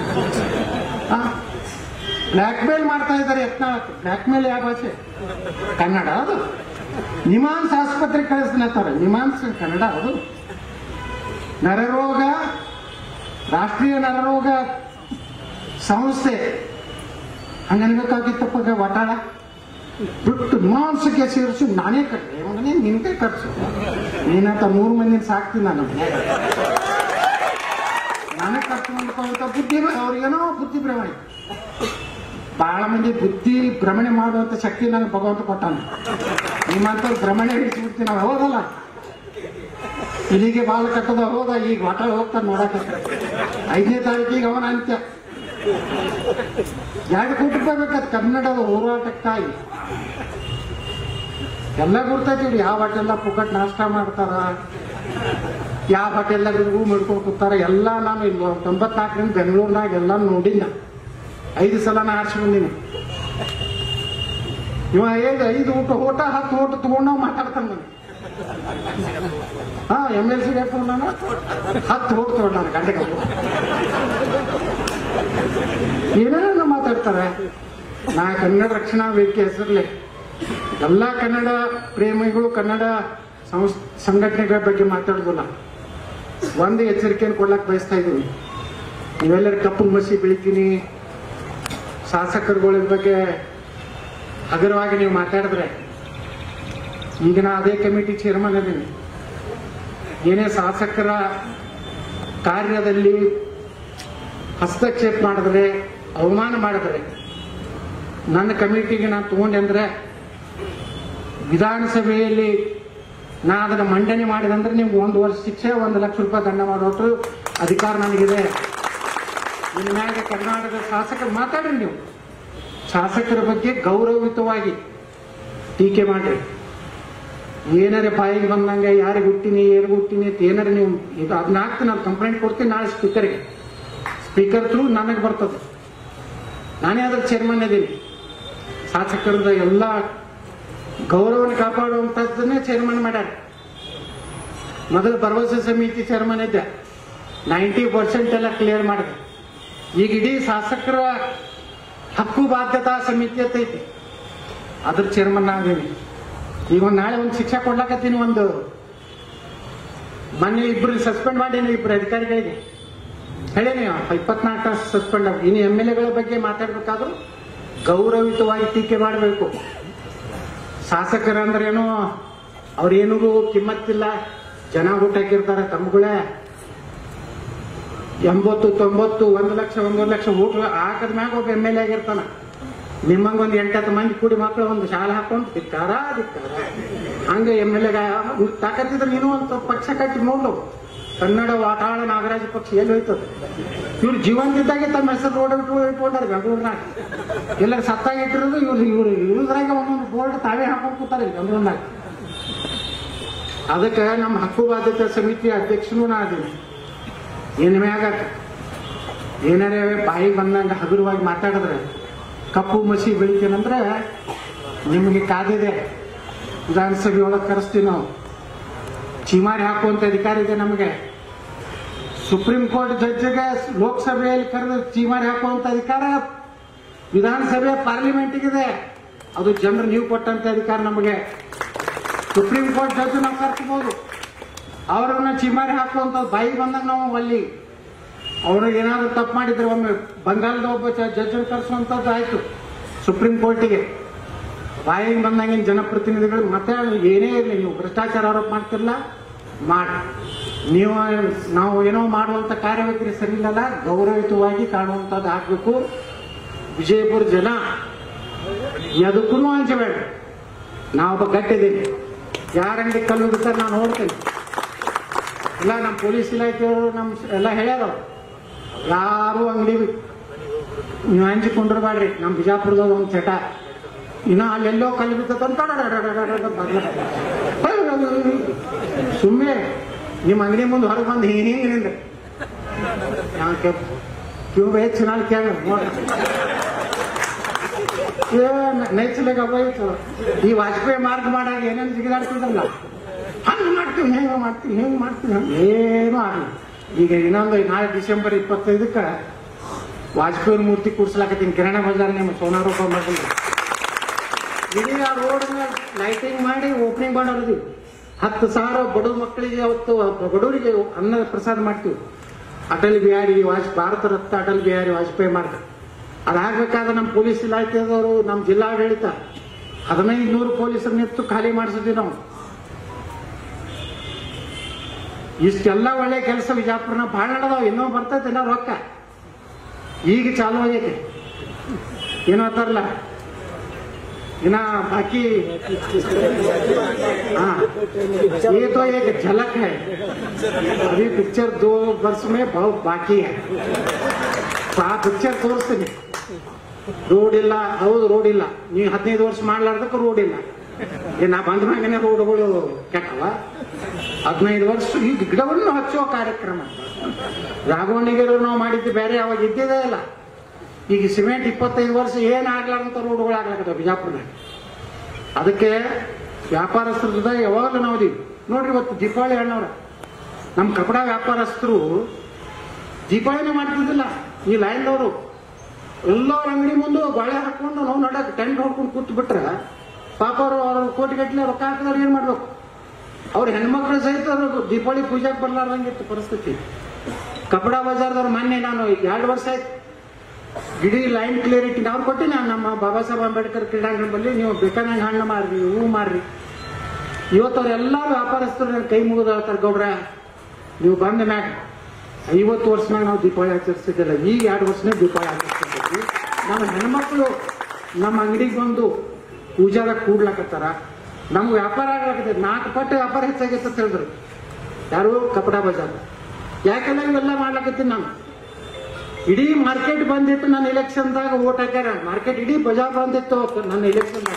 ಬ್ಲ್ಯಾಕ್ ಮೇಲ್ ಮಾಡ್ತಾ ಇದ್ದಾರೆ ಯತ್ನಾಳ ಬ್ಲ್ಯಾಕ್ ಮೇಲ್ ಯಾವ ಭಾಷೆ ಕನ್ನಡ ಅದು ನಿಮಾನ್ಸ್ ಆಸ್ಪತ್ರೆ ಕಳಿಸ್ತಾರೆ ನಿಮಾನ್ಸ್ ಕನ್ನಡ ಅದು ನರರೋಗ ರಾಷ್ಟ್ರೀಯ ನರರೋಗ ಸಂಸ್ಥೆ ಹಂಗನ್ಬೇಕಾಗಿತ್ತಪ್ಪ ಒಟ್ಟಾಳ ಬಿಟ್ಟು ನಿಮಾನ್ಸಕ್ಕೆ ಸೇರಿಸಿ ನಾನೇ ಕಟ್ಟೆ ಮಗನೇ ನಿನ್ಗೆ ಖರ್ಚು ನೀನಂತ ಮೂರು ಮಂದಿನ ಸಾಕ್ತೀನಿ ನಾನು ಮನ್ಯಾಗ. ನಾನೇ ಖರ್ಚು ಮಾಡ್ಕೊಂತ ಬುದ್ಧಿ ಅವ್ರಿಗೇನೋ ಬುದ್ಧಿ ಭ್ರಮಣೆ ಬಹಳ ಮಂದಿ ಬುದ್ಧಿ ಭ್ರಮಣೆ ಮಾಡುವಂತ ಶಕ್ತಿ ನನಗೆ ಭಗವಂತ ಕೊಟ್ಟಾನ ನಿಮ್ಮಂತ ಭ್ರಮಣೆ ಹಿಡಿಸ್ಬಿಡ್ತೀನಿ ನಾವು ಹೌದಲ್ಲ ಇಲ್ಲಿಗೆ ಬಾಲ ಕಟ್ಟದ ಹೋದ ಈಗ ಒಟ ಹೋಗ್ತಾನೆ ನೋಡಕ್ಕೆ ಐದನೇ ತಾರೀಕಿಗೆ ಅವನ ಅಂತ್ಯ ಎರಡು ಕೋಟಿ ರೂಪಾಯಿ ಬೇಕಾದ ಕನ್ನಡದ ಹೋರಾಟಕ್ಕಾಗಿ ಎಲ್ಲ ಗುರ್ತೈತಿ ಯಾವ ಹೋಟೆಲ್ದಾಗ ಪುಕ್ಕಟ್ ನಾಷ್ಟ ಮಾಡ್ತಾರ ಯಾವ ಹೋಟೆಲ್ದಾಗ ರೂಮ್ ಹಿಡ್ಕೊಂಡು ಕೂತಾರ ಎಲ್ಲ ನಾನು ಇಲ್ಲಿ ತೊಂಬತ್ನಾಲ್ಕರಿಂದ ಬೆಂಗಳೂರಿನಾಗ ಎಲ್ಲ ನೋಡಿನ ಐದು ಸಲ ನಾ ಆಡ್ಸಿ ಬಂದೀನಿ ಇವ ಹೇಗೆ ಐದು ಊಟ ಊಟ ಹತ್ತು ಊಟ ತಗೊಂಡು ಮಾತಾಡ್ತಾನೆ ನಾನು ಹಾ ಎಮ್ ಎಲ್ ಸಿ ಬೇಕು ನಾನು ಹತ್ತು ಊಟ ತಗೊಂಡು ನಾನು ಗಂಟೆಗೆ ಏನೇನೋ ಮಾತಾಡ್ತಾರೆ ನಾ ಕನ್ನಡ ರಕ್ಷಣಾ ವೇದಿಕೆ ಹೆಸರಲ್ಲಿ ಎಲ್ಲ ಕನ್ನಡ ಪ್ರೇಮಿಗಳು ಕನ್ನಡ ಸಂಸ್ ಸಂಘಟನೆಗಳ ಬಗ್ಗೆ ಮಾತಾಡೋದಿಲ್ಲ ಒಂದು ಎಚ್ಚರಿಕೆಯನ್ನು ಕೊಡ್ಲಕ್ಕೆ ಬಯಸ್ತಾ ಇದ್ದೀನಿ ನೀವೆಲ್ಲರೂ ಕಪ್ಪು ಮಸಿ ಬೆಳಿತೀನಿ ಶಾಸಕರುಗಳ ಬಗ್ಗೆ ಹಗುರವಾಗಿ ನೀವು ಮಾತಾಡಿದ್ರೆ ಈಗ ನಾ ಅದೇ ಕಮಿಟಿ ಚೇರ್ಮನ್ ಅದೀನಿ ಏನೇ ಶಾಸಕರ ಕಾರ್ಯದಲ್ಲಿ ಹಸ್ತಕ್ಷೇಪ ಮಾಡಿದ್ರೆ ಅವಮಾನ ಮಾಡಿದ್ರೆ ನನ್ನ ಕಮಿಟಿಗೆ ನಾನು ತಗೊಂಡೆ ಅಂದ್ರೆ ವಿಧಾನಸಭೆಯಲ್ಲಿ ನಾ ಅದನ್ನು ಮಂಡನೆ ಮಾಡಿದಂದ್ರೆ ನಿಮ್ಗೆ ಒಂದು ವರ್ಷ ಶಿಕ್ಷೆ ಒಂದು ಲಕ್ಷ ರೂಪಾಯಿ ದಂಡ ಮಾಡೋಷ್ಟು ಅಧಿಕಾರ ನನಗಿದೆ ಇನ್ನು ಮ್ಯಾಗೆ ಕರ್ನಾಟಕದ ಶಾಸಕರು ಮಾತಾಡ್ರಿ ನೀವು ಶಾಸಕರ ಬಗ್ಗೆ ಗೌರವಯುತವಾಗಿ ಟೀಕೆ ಮಾಡ್ರಿ ಏನಾರೇ ಬಾಯಿಗೆ ಬಂದಂಗೆ ಯಾರಿಗೆ ಹುಟ್ಟಿನಿ ಯಾರಿಗೆ ಹುಟ್ಟಿನಿ ಅಂತ ಏನಾರ ನೀವು ಇದು ಅದನ್ನ ಹಾಕ್ತೀನಿ ನಾನು ಕಂಪ್ಲೇಂಟ್ ಕೊಡ್ತೀನಿ ನಾಳೆ ಸ್ಪೀಕರ್ಗೆ ಸ್ಪೀಕರ್ ಥ್ರೂ ನನಗೆ ಬರ್ತದೆ ನಾನೇ ಅದ್ರ ಚೇರ್ಮನ್ ಇದ್ದೀನಿ ಶಾಸಕರದ ಎಲ್ಲ ಗೌರವನ ಕಾಪಾಡುವಂಥದ್ದನ್ನೇ ಚೇರ್ಮನ್ ಮಾಡ್ಯಾರ ಮೊದಲು ಭರವಸೆ ಸಮಿತಿ ಚೇರ್ಮನ್ ಇದ್ದೆ ನೈಂಟಿ ಪರ್ಸೆಂಟ್ ಎಲ್ಲ ಕ್ಲಿಯರ್ ಮಾಡಿದೆ ಈಗ ಇಡೀ ಶಾಸಕರ ಹಕ್ಕು ಬಾಧ್ಯತಾ ಸಮಿತಿ ಅಂತ ಐತಿ ಅದ್ರ ಚೇರ್ಮನ್ ಆಗೀನಿ ಈಗ ಒಂದು ನಾಳೆ ಒಂದು ಶಿಕ್ಷೆ ಕೊಡ್ಲಾಕತ್ತೀನಿ ಒಂದು ಮೊನ್ನೆ ಇಬ್ರು ಸಸ್ಪೆಂಡ್ ಮಾಡೀನಿ ಇಬ್ರು ಅಧಿಕಾರಿಗಳಿಗೆ ಹೇಳೀನಿ ಇಪ್ಪತ್ನಾಲ್ಕು ತಾಸು ಸಸ್ಪೆಂಡ್ ಆಗಿ ಇನ್ನು ಎಮ್ ಎಲ್ ಎಗಳ ಬಗ್ಗೆ ಮಾತಾಡ್ಬೇಕಾದ್ರೂ ಗೌರವಯುತವಾಗಿ ಟೀಕೆ ಮಾಡಬೇಕು ಶಾಸಕರಂದ್ರೇನು ಅವ್ರೇನಿಗೂ ಕಿಮ್ಮತ್ತಿಲ್ಲ ಜನ ಊಟ ಹಾಕಿರ್ತಾರೆ ತಮ್ಮಗಳೇ ಎಂಬತ್ತು ತೊಂಬತ್ತು ಒಂದು ಲಕ್ಷ ಒಂದೂವರೆ ಲಕ್ಷ ಊಟ ಹಾಕದ ಮ್ಯಾಗ ಒಬ್ಬ ಎಮ್ ಎಲ್ ಎ ಆಗಿರ್ತಾನ ನಿಮ್ಮಂಗ ಒಂದು ಎಂಟತ್ತು ಮಂದಿ ಕೂಡಿ ಮಕ್ಕಳು ಒಂದು ಶಾಲೆ ಹಾಕೊಂಡು ದಿಕ್ಕಾರ ದಿಕ್ಕಾರ ಹಂಗ ಎಮ್ ಎಲ್ ಎಗ ತಾಕತ್ತಿದ್ರೆ ನೀನು ಒಂದು ಪಕ್ಷ ಕಟ್ಟಿ ನೋಡ್ಲು ಕನ್ನಡ ವಾಟಾಳ ನಾಗರಾಜ ಪಕ್ಷ ಎಲ್ಲಿ ಹೋಯ್ತದೆ ಇವ್ರು ಜೀವಂತಿದ್ದಾಗೆ ತಮ್ಮ ಹೆಸರು ರೋಡ್ ಇಟ್ಟು ಇಟ್ಕೊಂಡಾರೆ ಬೆಂಗಳೂರಿನಾಗ ಎಲ್ಲರೂ ಸತ್ತಾಗಿ ಇಟ್ಟಿರೋದು ಇವ್ರು ಇವ್ರು ಇವ್ರದ್ರಾಗ ಒಂದೊಂದು ಬೋರ್ಡ್ ತಾವೇ ಹಾಕೊಂಡು ಕೂತಾರೆ ಇಲ್ಲಿ ಬೆಂಗಳೂರಿನಾಗ ಅದಕ್ಕೆ ನಮ್ಮ ಹಕ್ಕು ಬಾಧ್ಯತೆ ಸಮಿತಿ ಅಧ್ಯಕ್ಷನೂ ನಾ ಅದೀನಿ ಇನ್ ಮ್ಯಾಗ ಏನಾರೇ ಬಾಯಿಗೆ ಬಂದಂಗ ಹಗುರವಾಗಿ ಮಾತಾಡಿದ್ರೆ ಕಪ್ಪು ಮಸಿ ಬೆಳಿತೀನಂದ್ರೆ ನಿಮಗೆ ಕಾದಿದೆ ವಿಧಾನಸಭೆ ಒಳಗೆ ಕರೆಸ್ತೀವಿ ನಾವು ಚಿಮಾರಿ ಹಾಕುವಂತ ಅಧಿಕಾರ ಇದೆ ನಮಗೆ ಸುಪ್ರೀಂ ಕೋರ್ಟ್ ಜಡ್ಜ್ಗೆ ಲೋಕಸಭೆಯಲ್ಲಿ ಕರೆದು ಚೀಮಾರಿ ಹಾಕುವಂತ ಅಧಿಕಾರ ವಿಧಾನಸಭೆ ಪಾರ್ಲಿಮೆಂಟ್ಗಿದೆ ಅದು ಜನರು ನೀವು ಕೊಟ್ಟಂತ ಅಧಿಕಾರ ನಮಗೆ ಸುಪ್ರೀಂ ಕೋರ್ಟ್ ಜಡ್ಜ್ ನಾವು ಕರ್ಕೋಬಹುದು ಅವ್ರನ್ನ ಚಿಮಾರಿ ಹಾಕುವಂತ ಬಾಯಿ ಬಂದಾಗ ನಾವು ಅಲ್ಲಿ ಅವ್ರಿಗೆ ಏನಾದ್ರು ತಪ್ಪು ಮಾಡಿದ್ರೆ ಒಮ್ಮೆ ಬಂಗಾಳದ ಒಬ್ಬ ಜಡ್ಜ್ ಕರೆಸುವಂತದ್ದು ಆಯ್ತು ಸುಪ್ರೀಂ ಕೋರ್ಟಿಗೆ ಬಾಯಿಗೆ ಬಂದಂಗಿನ ಜನಪ್ರತಿನಿಧಿಗಳು ಮತ್ತೆ ಏನೇ ಇರಲಿ ನೀವು ಭ್ರಷ್ಟಾಚಾರ ಆರೋಪ ಮಾಡ್ತಿರಲ್ಲ ಮಾಡಿ ನೀವು ನಾವು ಏನೋ ಮಾಡುವಂತ ಕಾರ್ಯವೈಖರಿ ಸರಿ ಇಲ್ಲಲ್ಲ ಗೌರವಯುತವಾಗಿ ಕಾಣುವಂಥದ್ದು ಹಾಕ್ಬೇಕು ವಿಜಯಪುರ ಜನ ಎದಕ್ಕೂ ಹಂಚಬೇಡ ನಾವೊಬ್ಬ ಗಟ್ಟಿದ್ದೀನಿ ಯಾರಂಗಡಿ ಕಲ್ಲು ಬಿಡ್ತಾರೆ ನಾನು ನೋಡ್ತೇನೆ ಇಲ್ಲ ನಮ್ಮ ಪೊಲೀಸ್ ಇಲಾಖೆಯವರು ನಮ್ಮ ಎಲ್ಲ ಹೇಳ್ಯಾರ ಅವ್ರು. ಯಾರು ಅಂಗಡಿ ನೀವು ಹಂಚಿಕೊಂಡಿರ್ಬೇಡ್ರಿ ನಮ್ಮ ಬಿಜಾಪುರದಾಗ ಒಂದು ಚಟ ಇನ್ನ ಅಲ್ಲೆಲ್ಲೋ ಕಲ್ಲು ಬಿದ್ದದಂತ ಸುಮ್ಮನೆ ನಿಮ್ಮ ಅಂಗಡಿ ಮುಂದೆ ಹೊರಗೆ ಬಂದು ಹಿಂಗೆ ಹಿಂಗೆ ನಿಂದ್ರೆ ಯಾಕೆ ಕಿವ್ ಹೆಚ್ಚು ನಾಳೆ ಕೇಳ ನೈಸಲಿಗೆ ಹೋಯ್ತು ಈ ವಾಜಪೇಯಿ ಮಾರ್ಗ ಮಾಡಾಗ ಏನೇನು ಜಿಗಿದಾಡ್ತಿದ್ರಲ್ಲ ಹಂಗೆ ಮಾಡ್ತೀವಿ ಹೆಂಗೆ ಮಾಡ್ತೀವಿ ಹೆಂಗೆ ಮಾಡ್ತೀವಿ ಹಂಗೆ ಏನೂ ಆಗಲಿ ಈಗ ಇನ್ನೊಂದು ನಾಳೆ ಡಿಸೆಂಬರ್ ಇಪ್ಪತ್ತೈದಕ್ಕೆ ವಾಜಪೇಯಿ ಮೂರ್ತಿ ಕೂರ್ಸ್ಲಾಕತ್ತೀನಿ ಕಿರಣ ಬಜಾರ್ ನಿಮ್ಮ ಸೋನಾರೂಪ ಮಾಡಿಲ್ಲ ಇಡೀ ಆ ರೋಡ್ ಲೈಟಿಂಗ್ ಮಾಡಿ ಓಪನಿಂಗ್ ಮಾಡೋದು ಹತ್ತು ಸಾವಿರ ಬಡ ಮಕ್ಕಳಿಗೆ ಅವತ್ತು ಬಡವರಿಗೆ ಅನ್ನ ಪ್ರಸಾದ ಮಾಡ್ತೀವಿ ಅಟಲ್ ಬಿಹಾರಿ ವಾಜ್ ಭಾರತ ರತ್ನ ಅಟಲ್ ಬಿಹಾರಿ ವಾಜಪೇಯಿ ಮಾರ್ಗ ಅದಾಗಬೇಕಾದ್ರೆ ನಮ್ಮ ಪೊಲೀಸ್ ಇಲಾಖೆದವರು ನಮ್ಮ ಜಿಲ್ಲಾಡಳಿತ ಹದಿನೈದು ನೂರು ಪೊಲೀಸರನ್ನ ಎತ್ತು ಖಾಲಿ ಮಾಡಿಸಿದ್ವಿ ನಾವು ಇಷ್ಟೆಲ್ಲ ಒಳ್ಳೆ ಕೆಲಸ ವಿಜಾಪುರನ ಭಾಳ ನಡೆದವ ಇನ್ನೂ ಬರ್ತೈತೆ ಎಲ್ಲ ರೊಕ್ಕ ಈಗ ಚಾಲು ಆಗೈತೆ ಏನೋ ಅಂತಾರಲ್ಲ ಇನ್ನ ಬಾಕಿ हाँ ये तो एक झलक है अभी पिक्चर दो वर्ष में बहुत बाकी है ಆ ಪಿಕ್ಚರ್ ತೋರಿಸ್ತೀನಿ ರೋಡ್ ಇಲ್ಲ ಹೌದು ರೋಡ್ ಇಲ್ಲ ನೀವು ಹದಿನೈದು ವರ್ಷ ಮಾಡ್ಲಾರ್ದಕ್ಕೆ ರೋಡ್ ಇಲ್ಲ ಏ ನಾ ಬಂದ ಮ್ಯಾಗನೆ ರೋಡ್ಗಳು ಕೆಟ್ಟವ ಹದಿನೈದು ವರ್ಷ ಈಗ ಗಿಡವನ್ನು ಹಚ್ಚುವ ಕಾರ್ಯಕ್ರಮ ರಾಘವಣಿಗೆರು ನಾವು ಮಾಡಿದ್ದು ಬೇರೆ ಅವಾಗ ಇದ್ದಿದೇ ಇಲ್ಲ ಈಗ ಸಿಮೆಂಟ್ ಇಪ್ಪತ್ತೈದು ವರ್ಷ ಏನಾಗ್ಲಾರಂತ ರೋಡ್ಗಳು ಆಗ್ಲಾಕತ್ತವ ಬಿಜಾಪುರನಾಗ ಅದಕ್ಕೆ ವ್ಯಾಪಾರಸ್ಥರದ ಯಾವಾಗಲೂ ನಾವು ಇದೀವಿ ನೋಡ್ರಿ ಇವತ್ತು ದೀಪಾವಳಿ ಹಣ್ಣವ್ರ ನಮ್ಮ ಕಪಡ ವ್ಯಾಪಾರಸ್ಥರು ದೀಪಾವಳಿನೇ ಮಾಡ್ತಿದ್ದಿಲ್ಲ ಈ ಲೈನ್ದವರು ಎಲ್ಲರ ಅಂಗಡಿ ಮುಂದೆ ಬಾಳೆ ಹಾಕೊಂಡು ನಾವು ನಡಕ್ ಟೆಂಟ್ ಹೊಡ್ಕೊಂಡು ಕೂತ್ ಬಿಟ್ರೆ ಪಾಪ ಅವರು ಅವ್ರ ಕೋಟಿಗಟ್ಟಲೆ ರೊಕ್ಕ ಹಾಕಿದವ್ರು ಏನ್ ಮಾಡ್ಬೇಕು ಅವ್ರ ಹೆಣ್ಮಕ್ಳು ಸಹಿತ ಅವ್ರು ದೀಪಾವಳಿ ಪೂಜೆಗೆ ಬರ್ಲಾರ್ದಂಗಿತ್ತು ಪರಿಸ್ಥಿತಿ ಕಪಡ ಬಜಾರ್ದವ್ರು ಮೊನ್ನೆ ನಾನು ಎರಡು ವರ್ಷ ಆಯ್ತು ಇಡೀ ಲೈನ್ ಕ್ಲಿಯರಿಟಿ ಅವ್ರು ಕೊಟ್ಟಿನಿ ನಾನು ನಮ್ಮ ಬಾಬಾ ಸಾಹೇಬ್ ಅಂಬೇಡ್ಕರ್ ಕ್ರೀಡಾಂಗಣದಲ್ಲಿ ನೀವು ಬೇಕಾದಂಗೆ ಹಣ್ಣು ಮಾರ್ರಿ ಹೂವು ಮಾರ್ರಿ ಇವತ್ತು ಅವ್ರೆಲ್ಲ ವ್ಯಾಪಾರಸ್ಥರು ನನ್ನ ಕೈ ಮುಗಿದು ಹೇಳ್ತಾರೆ ಗೌಡ್ರ ನೀವು ಬಂದ ಮ್ಯಾಗ ಐವತ್ತು ವರ್ಷ ಮ್ಯಾಗ ನಾವು ದೀಪಾವಳಿ ಆಚರಿಸ್ತಿದ್ದಿಲ್ಲ ಈಗ ಎರಡು ವರ್ಷನೇ ದೀಪಾವಳಿ ಆಚರಿಸ್ತಿದ್ದೀವಿ ನಮ್ಮ ಹೆಣ್ಮಕ್ಳು ನಮ್ಮ ಅಂಗಡಿಗೆ ಬಂದು ಪೂಜಾದಾಗ ಕೂಡ್ಲಾಕತ್ತಾರ ನಮ್ಗೆ ವ್ಯಾಪಾರ ಆಗ್ಲಾಕತ್ತೈತಿ ನಾಲ್ಕು ಪಟ್ಟು ವ್ಯಾಪಾರ ಹೆಚ್ಚಾಗೈತೆ ಅಂತ ಹೇಳಿದ್ರು ಯಾರು ಕಪಡ ಬಜಾರ್ ಯಾಕೆಲ್ಲ ಇವೆಲ್ಲ ಮಾಡ್ಲಾಕತ್ತೀನಿ ನಾನು ಇಡೀ ಮಾರ್ಕೆಟ್ ಬಂದಿತ್ತು ನನ್ನ ಎಲೆಕ್ಷನ್ದಾಗ ಓಟ್ ಹಾಕ್ಯಾರ ಮಾರ್ಕೆಟ್ ಇಡೀ ಬಜಾರ್ ಬಂದಿತ್ತು ಅವತ್ತು ನನ್ನ ಎಲೆಕ್ಷನ್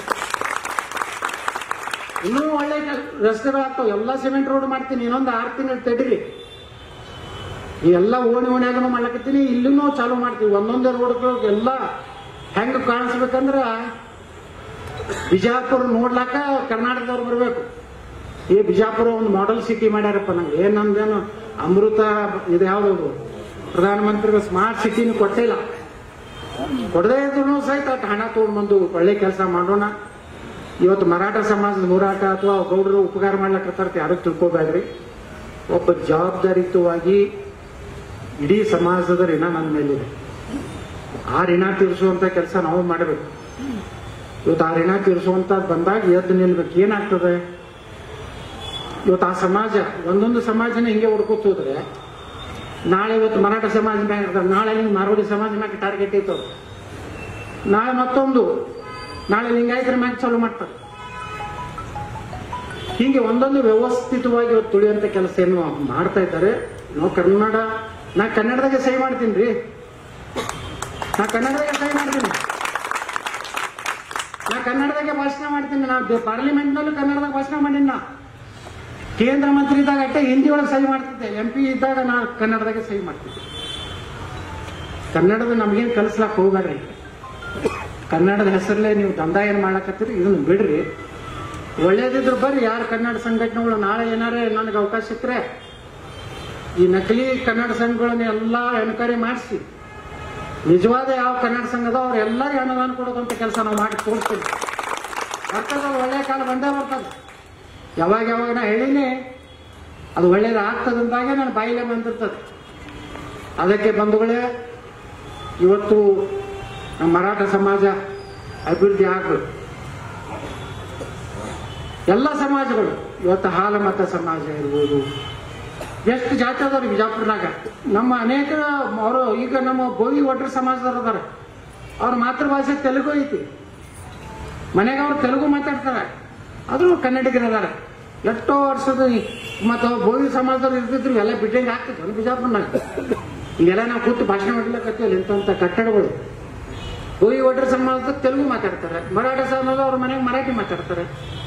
ಇನ್ನೂ ಒಳ್ಳೆ ಕೆಲ್- ರಸ್ತೆಗಳಾಗ್ತಾವ ಎಲ್ಲ ಸಿಮೆಂಟ್ ರೋಡ್ ಮಾಡ್ತೀನಿ ಇನ್ನೊಂದು ಆರು ತಿಂಗಳು ತಡೀರಿ ಈ ಎಲ್ಲ ಓಣಿ ಓಣ್ಯಾಗನು ಮಾಡ್ಲಕತ್ತೀನಿ ಇಲ್ಲಿನೂ ಚಾಲು ಮಾಡ್ತೀವಿ ಒಂದೊಂದೇ ರೋಡ್ಗಳು ಎಲ್ಲ ಹೆಂಗ್ ಕಾಣಿಸ್ಬೇಕಂದ್ರ ಬಿಜಾಪುರ ನೋಡ್ಲಾಕ ಕರ್ನಾಟಕದವ್ರು ಬರ್ಬೇಕು ಈ ಬಿಜಾಪುರ ಒಂದು ಮಾಡೆಲ್ ಸಿಟಿ ಮಾಡ್ಯಾರಪ್ಪ ನಂಗೆ ಏನ್ ನಮ್ದೇನು ಅಮೃತ ಇದು ಯಾವ್ದು ಪ್ರಧಾನಮಂತ್ರಿಗಳು ಸ್ಮಾರ್ಟ್ ಸಿಟಿನ ಕೊಟ್ಟಿಲ್ಲ ಕೊಡದೇ ಇದ್ರು ಸಹಿತ ಅಷ್ಟ್ ಹಣ ತಗೊಂಡ್ಬಂದು ಒಳ್ಳೆ ಕೆಲಸ ಮಾಡೋಣ ಇವತ್ತು ಮರಾಠ ಸಮಾಜದ ಹೋರಾಟ ಅಥವಾ ಗೌಡರು ಉಪಕಾರ ಮಾಡ್ಲಕತ್ತಾರ ಯಾರು ತಿಳ್ಕೊಬೇಡ್ರಿ ಒಬ್ಬ ಜವಾಬ್ದಾರಿಯುತವಾಗಿ ಇಡೀ ಸಮಾಜದ ಋಣ ನನ್ನ ಮೇಲಿದೆ ಆ ಋಣ ತೀರಿಸುವಂತ ಕೆಲಸ ನಾವು ಮಾಡಬೇಕು ಇವತ್ತು ಆ ಋಣ ತೀರಿಸುವಂತ ಬಂದಾಗ ಎದ್ದು ನಿಲ್ಬೇಕು ಏನಾಗ್ತದೆ ಇವತ್ತು ಆ ಸಮಾಜ ಒಂದೊಂದು ಸಮಾಜನ ಹಿಂಗೆ ಹುಡ್ಕೋತ ಹೋದ್ರೆ ನಾಳೆ ಇವತ್ತು ಮರಾಠ ಸಮಾಜ ಮ್ಯಾಗ ಇರ್ತಾರೆ ನಾಳೆ ನಿಮ್ಗೆ ಮಾರೋಡಿ ಸಮಾಜ ಮ್ಯಾಗ ಟಾರ್ಗೆಟ್ ಐತವ ನಾಳೆ ಮತ್ತೊಂದು ನಾಳೆ ಲಿಂಗಾಯತರ ಮ್ಯಾಗ ಚಾಲು ಮಾಡ್ತಾರೆ ಹೀಗೆ ಒಂದೊಂದು ವ್ಯವಸ್ಥಿತವಾಗಿ ಇವತ್ತು ತುಳಿಯುವಂತ ಕೆಲಸ ಏನು ಮಾಡ್ತಾ ಇದ್ದಾರೆ ನಾವು ಕನ್ನಡ ನಾ ಕನ್ನಡದಾಗೆ ಸಹಿ ಮಾಡ್ತೀನಿ ರೀ ನಾ ಕನ್ನಡದಾಗೆ ಸಹಿ ಮಾಡ್ತೀನಿ ನಾ ಕನ್ನಡದಾಗೆ ಭಾಷಣ ಮಾಡ್ತೀನಿ ನಾವು ಪಾರ್ಲಿಮೆಂಟ್ನಲ್ಲೂ ಕನ್ನಡದಾಗ ಭಾಷಣ ಮಾಡೀನಿ ನಾ ಕೇಂದ್ರ ಮಂತ್ರಿ ಇದ್ದಾಗ ಅಷ್ಟೇ ಹಿಂದಿ ಒಳಗೆ ಸಹಿ ಮಾಡ್ತಿದ್ದೆ ಎಂ ಪಿ ಇದ್ದಾಗ ನಾ ಕನ್ನಡದಾಗೆ ಸಹಿ ಮಾಡ್ತಿದ್ದೆ ಕನ್ನಡದ ನಮಗೇನು ಕಲಿಸ್ಲಾಕ್ ಹೋಗ್ಬೇಡ್ರಿ ಕನ್ನಡದ ಹೆಸರಲ್ಲೇ ನೀವು ದಂಧ ಏನು ಮಾಡಕತ್ತೀರಿ ಇದನ್ನ ಬಿಡ್ರಿ ಒಳ್ಳೇದಿದ್ರು ಬರ್ರಿ ಯಾರು ಕನ್ನಡ ಸಂಘಟನೆಗಳು ನಾಳೆ ಏನಾರೇ ನನಗೆ ಅವಕಾಶ ಸಿಕ್ಕರೆ ಈ ನಕಲಿ ಕನ್ನಡ ಸಂಘಗಳನ್ನ ಎಲ್ಲ ಎನ್ಕ್ವೈರಿ ಮಾಡಿಸಿ ನಿಜವಾದ ಯಾವ ಕನ್ನಡ ಸಂಘದ ಅವ್ರು ಎಲ್ಲರಿಗೂ ಅನುದಾನ ಕೊಡೋದಂತ ಕೆಲಸ ನಾವು ಮಾಡಿ ತೋರಿಸ್ತೀವಿ ಬರ್ತದ ಒಳ್ಳೆ ಕಾಲ ಬಂದೇ ಬರ್ತದೆ ಯಾವಾಗ ಯಾವಾಗ ನಾ ಹೇಳಿನಿ ಅದು ಒಳ್ಳೇದು ಆಗ್ತದಂತಾಗೆ ನನ್ನ ಬಾಯಿಲೆ ಬಂದಿರ್ತದೆ ಅದಕ್ಕೆ ಬಂಧುಗಳೇ ಇವತ್ತು ನಮ್ಮ ಮರಾಠ ಸಮಾಜ ಅಭಿವೃದ್ಧಿ ಆಗಬೇಕು ಎಲ್ಲ ಸಮಾಜಗಳು ಇವತ್ತು ಹಾಲ ಮತ ಸಮಾಜ ಇರ್ಬೋದು ಎಷ್ಟು ಜಾತಿ ಅದಾವ್ರಿ ಬಿಜಾಪುರನಾಗ ನಮ್ಮ ಅನೇಕ ಅವರು ಈಗ ನಮ್ಮ ಬೋವಿ ಒಟ್ರ ಸಮಾಜದವ್ರು ಅದಾರ ಅವ್ರ ಮಾತೃಭಾಷೆ ತೆಲುಗು ಐತಿ ಮನೆಗೆ ಅವ್ರು ತೆಲುಗು ಮಾತಾಡ್ತಾರೆ ಆದ್ರೂ ಕನ್ನಡಿಗರು ಅದಾರ ಎಷ್ಟೋ ವರ್ಷದ ಮತ್ತು ಬೋವಿ ಸಮಾಜದವ್ರು ಇರ್ತಿದ್ರು ಎಲ್ಲ ಬಿಲ್ಡಿಂಗ್ ಆಗ್ತಿದ್ರು ಬಿಜಾಪುರನಾಗ ಈಗೆಲ್ಲ ನಾವು ಕೂತು ಭಾಷಣ ಮಾಡ್ಲಿಕ್ಕತ್ತೀವಲ್ಲ ಇಂಥ ಕಟ್ಟಡಗಳು ಬೋವಿ ಒಟ್ರ ಸಮಾಜದ ತೆಲುಗು ಮಾತಾಡ್ತಾರೆ ಮರಾಠ ಸಮಾಜ ಅವ್ರ ಮನೆಗೆ ಮರಾಠಿ ಮಾತಾಡ್ತಾರೆ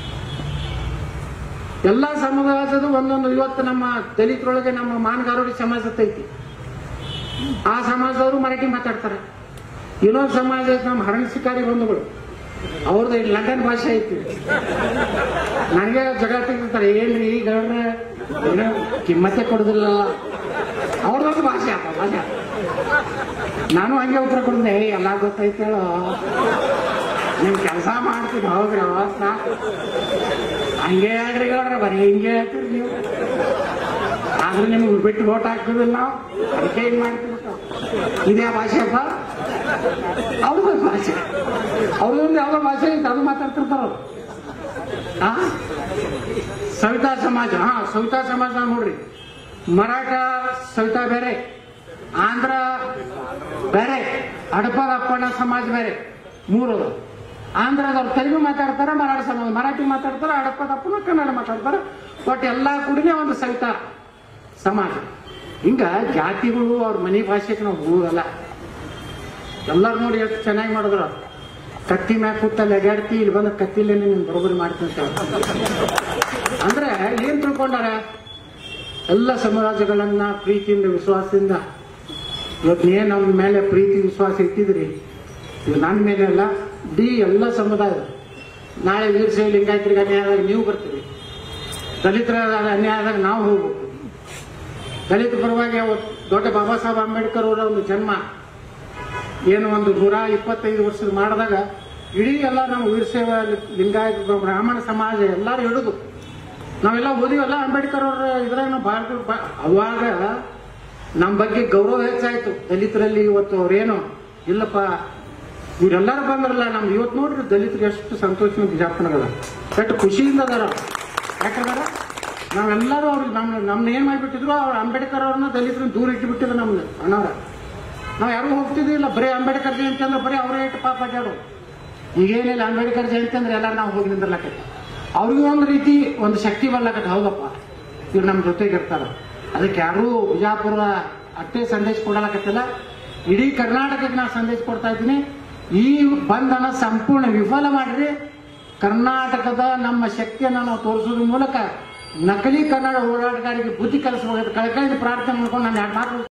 ಎಲ್ಲಾ ಸಮಾಜದ ಒಂದೊಂದು ಇವತ್ತು ನಮ್ಮ ದಲಿತರೊಳಗೆ ನಮ್ಮ ಮಾನಗಾರೋಡಿ ಸಮಾಜ ಐತಿ ಆ ಸಮಾಜದವರು ಮರಾಠಿ ಮಾತಾಡ್ತಾರೆ ಇನ್ನೊಂದು ಸಮಾಜ ಐತಿ ನಮ್ಮ ಹರಣ ಶಿಕಾರಿ ಬಂಧುಗಳು ಅವ್ರದ್ದು ಲಂಡನ್ ಭಾಷೆ ಐತಿ ನನಗೆ ಜಗಳ ತೆಗಿತಾರೆ ಏನ್ರಿ ಈಗ ಏನೋ ಕಿಮ್ಮತ್ತೆ ಕೊಡುದಿಲ್ಲ ಅವ್ರದೊಂದು ಭಾಷೆ ಅಪ್ಪ ಭಾಷೆ ನಾನು ಹಂಗೆ ಉತ್ತರ ಕೊಡ್ದೆ ಏ ಎಲ್ಲ ಗೊತ್ತೈತೇಳೋ ನಿಮ್ ಕೆಲಸ ಮಾಡ್ತೀನಿ ಹೋಗ್ರಿ ಅವತ್ತ ಹಂಗೆ ಹೇಳ್ರಿ ಗೌಡ್ರ ಬರೀ ಹಿಂಗೆ ಹೇಳ್ತೀರಿ ನೀವು ಆದ್ರೆ ನಿಮ್ಗೆ ಬಿಟ್ಟು ಓಟ್ ಹಾಕ್ತಿದಿಲ್ಲ ನಾವು ಅದಕ್ಕೆ ಹಿಂಗ್ ಮಾಡ್ತೀವಿ ಇದೇ ಭಾಷೆಪ್ಪ ಅವ್ರದ್ದು ಭಾಷೆ ಅವ್ರದೊಂದು ಯಾವ್ದೋ ಭಾಷೆ ಐತೆ ಅದು ಮಾತಾಡ್ತಿರ್ತಾರ ಅವ್ರು ಆ ಸವಿತಾ ಸಮಾಜ ಹಾ ಸವಿತಾ ಸಮಾಜ ನೋಡ್ರಿ ಮರಾಠ ಸವಿತಾ ಬೇರೆ ಆಂಧ್ರ ಬೇರೆ ಅಡಪದ ಅಪ್ಪಣ್ಣ ಸಮಾಜ ಬೇರೆ ಮೂರು ಅದಾವ. ಆಂಧ್ರದವ್ರು ತೆಲುಗು ಮಾತಾಡ್ತಾರೆ ಮರಾಠ ಸಮಾಜ ಮರಾಠಿ ಮಾತಾಡ್ತಾರೆ ಅಡಪದ ಅಪ್ಪನ ಕನ್ನಡ ಮಾತಾಡ್ತಾರೆ ಬಟ್ ಎಲ್ಲ ಕೂಡಿನೇ ಒಂದು ಸವಿತಾ ಸಮಾಜ ಹಿಂಗ ಜಾತಿಗಳು ಅವ್ರ ಮನೆ ಭಾಷೆಗೆ ನಾವು ಹೋಗಲ್ಲ ಎಲ್ಲರೂ ನೋಡಿ ಎಷ್ಟು ಚೆನ್ನಾಗಿ ಮಾಡಿದ್ರು ಕತ್ತಿ ಮ್ಯಾಗ ಕೂತಲ್ಲಿ ಅಡ್ಯಾಡ್ತಿ ಇಲ್ಲಿ ಬಂದ ಕತ್ತಿಲ್ಲೇ ನೀನು ಬರೋಬ್ಬರಿ ಮಾಡ್ತೀನಿ ಅಂತ ಹೇಳ್ತಾರೆ. ಅಂದ್ರೆ ಏನ್ ತಿಳ್ಕೊಂಡಾರ ಎಲ್ಲ ಸಮಾಜಗಳನ್ನ ಪ್ರೀತಿಯಿಂದ ವಿಶ್ವಾಸದಿಂದ ಇವತ್ತು ಏನ್ ನಮ್ಮ ಮೇಲೆ ಪ್ರೀತಿ ವಿಶ್ವಾಸ ಇಟ್ಟಿದ್ರಿ ಇದು ನನ್ನ ಮೇಲೆ ಅಲ್ಲ ಡಿ ಎಲ್ಲ ಸಮುದಾಯ ನಾಳೆ ವೀರಶೈವ ಲಿಂಗಾಯತರಿಗೆ ಅನ್ಯಾಯ ಆದಾಗ ನೀವು ಬರ್ತೀರಿ ದಲಿತರ ಅನ್ಯಾಯ ಆದಾಗ ನಾವು ಹೋಗ್ಬೇಕು ದಲಿತ ಪರವಾಗಿ ಅವತ್ತು ದೊಡ್ಡ ಬಾಬಾ ಸಾಹೇಬ್ ಅಂಬೇಡ್ಕರ್ ಅವರ ಒಂದು ಜನ್ಮ ಏನು ಒಂದು ನೂರ ಇಪ್ಪತ್ತೈದು ವರ್ಷದ ಮಾಡಿದಾಗ ಇಡೀ ಎಲ್ಲ ನಮ್ಮ ವೀರಶೈವ ಲಿಂಗಾಯತ ಬ್ರಾಹ್ಮಣ ಸಮಾಜ ಎಲ್ಲರೂ ಹಿಡಿದು ನಾವೆಲ್ಲ ಓದಿವಲ್ಲ ಅಂಬೇಡ್ಕರ್ ಅವ್ರ ಇದ್ರಾಗ ನಾವು ಭಾಳ ಬಾ- ಅವಾಗ ನಮ್ಮ ಬಗ್ಗೆ ಗೌರವ ಹೆಚ್ಚಾಯ್ತು ದಲಿತರಲ್ಲಿ ಇವತ್ತು ಅವ್ರೇನು ಇಲ್ಲಪ್ಪ ಇವರೆಲ್ಲರೂ ಬಂದ್ರಲ್ಲ ನಮ್ದು ಇವತ್ತು ನೋಡ್ರಿ ದಲಿತರಿಗೆ ಎಷ್ಟು ಸಂತೋಷ ಬಿಜಾಪುರಗದ ಎಷ್ಟು ಖುಷಿಯಿಂದ ಅದಾರ ಯಾಕಂದ್ರೆ ನಾವೆಲ್ಲರೂ ಅವ್ರಿಗೆ ನಮ್ಮ ನಮ್ನ ಏನ್ ಮಾಡಿಬಿಟ್ಟಿದ್ರು ಅವ್ರ ಅಂಬೇಡ್ಕರ್ ಅವ್ರನ್ನ ದಲಿತರನ್ನ ದೂರ ಇಟ್ಟುಬಿಟ್ಟಿದ್ರು ನಮ್ಗೆ ಅಣ್ಣವ್ರ ನಾವು ಯಾರು ಹೋಗ್ತಿದ್ದಿಲ್ಲ ಬರೀ ಅಂಬೇಡ್ಕರ್ ಜಯಂತಿ ಅಂದ್ರೆ ಬರೀ ಅವರೇ ಇಟ್ಟು ಪಾಪ ಜಾಡು ಈಗೇನಿಲ್ಲ ಅಂಬೇಡ್ಕರ್ ಜಯಂತಿ ಅಂದ್ರೆ ಎಲ್ಲ ನಾವು ಹೋಗಿ ನಿಂದಿರ್ಲಕತ್ತ ಅವ್ರಿಗೂ ಒಂದು ರೀತಿ ಒಂದು ಶಕ್ತಿ ಬರ್ಲಕತ್ತ ಹೌದಪ್ಪ ಇವ್ರು ನಮ್ಮ ಜೊತೆಗೆ ಇರ್ತಾರ ಅದಕ್ಕೆ ಯಾರೂ ಬಿಜಾಪುರ ಅಷ್ಟೇ ಸಂದೇಶ ಕೊಡಲಕತ್ತಿಲ್ಲ ಇಡೀ ಕರ್ನಾಟಕಕ್ಕೆ ನಾನು ಸಂದೇಶ ಕೊಡ್ತಾ ಇದ್ದೀನಿ ಈ ಬಂಧನ ಸಂಪೂರ್ಣ ವಿಫಲ ಮಾಡ್ರಿ ಕರ್ನಾಟಕದ ನಮ್ಮ ಶಕ್ತಿಯನ್ನು ನಾವು ತೋರಿಸೋದ್ರ ಮೂಲಕ ನಕಲಿ ಕನ್ನಡ ಹೋರಾಟಗಾರರಿಗೆ ಬುದ್ಧಿ ಕಲಿಸಬಹುದು ಕಳಕಳಿಯಿಂದ ಪ್ರಾರ್ಥನೆ ಮಾಡ್ಕೊಂಡು ನಾನು ಎರಡು ಮಾತು